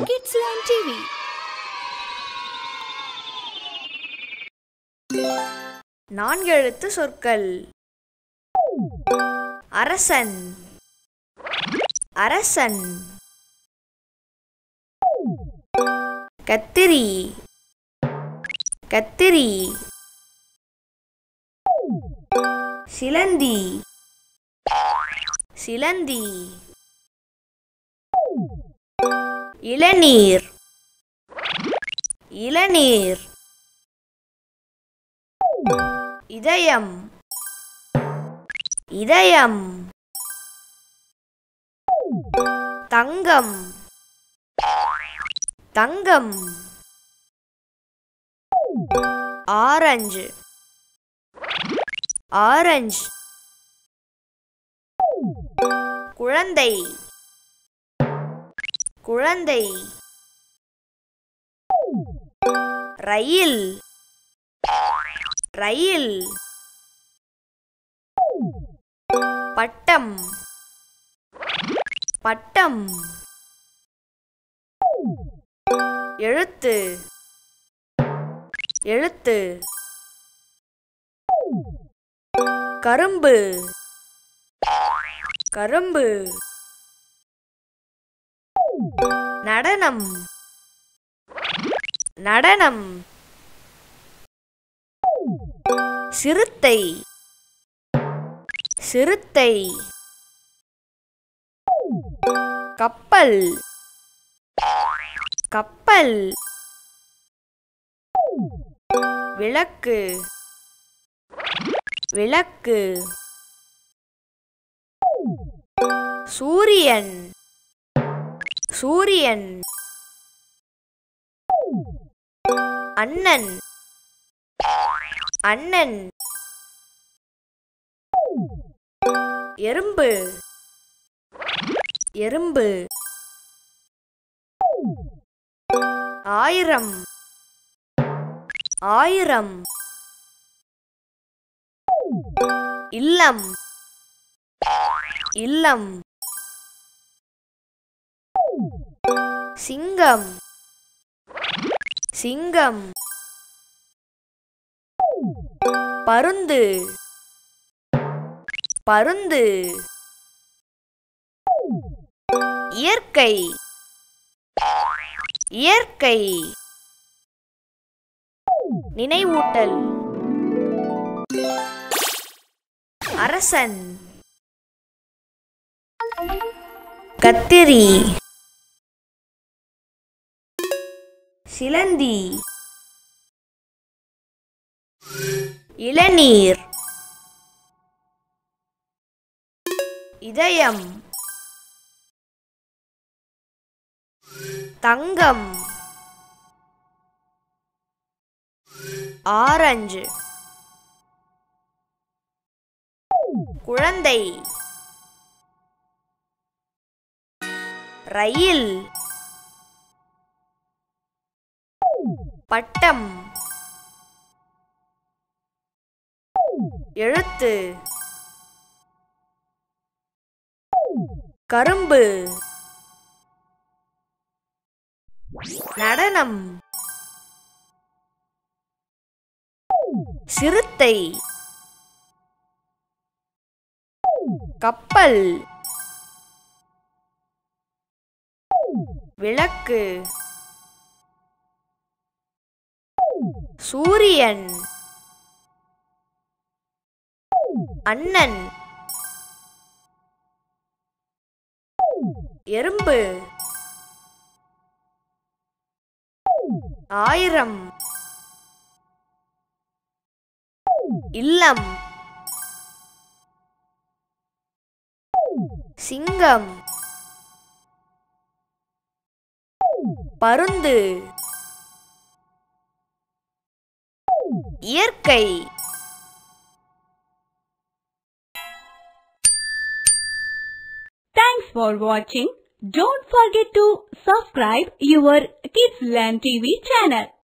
Kidsland TV. நான்கெழுத்து சொற்கள் அரசன் அரசன் கத்திரி கத்திரி சிலந்தி சிலந்தி இளநீர் இளநீர் இதயம் இதயம் தங்கம் தங்கம் ஆரஞ்சு ஆரஞ்சு குழந்தை குழந்தை ரயில் ரயில் பட்டம் பட்டம் எழுத்து எழுத்து கரும்பு கரும்பு நடனம் நடனம் சிறுத்தை சிறுத்தை கப்பல் கப்பல் விளக்கு விளக்கு சூரியன் சூரியன் அண்ணன் அண்ணன் எறும்பு எறும்பு ஆயிரம் ஆயிரம் இல்லம் இல்லம் சிங்கம் சிங்கம் பருந்து பருந்து இயற்கை இயற்கை நினைவூட்டல் அரசன் கத்திரி சிலந்தி இளநீர் இதயம் தங்கம் ஆரஞ்சு குழந்தை ரயில் பட்டம் எழுத்து கரும்பு நடனம் சிறுத்தை கப்பல் விளக்கு சூரியன் அண்ணன் எறும்பு ஆயிரம் இல்லம் சிங்கம் பருந்து இயற்கை Thanks for watching. Don't forget to subscribe your Kidsland TV channel.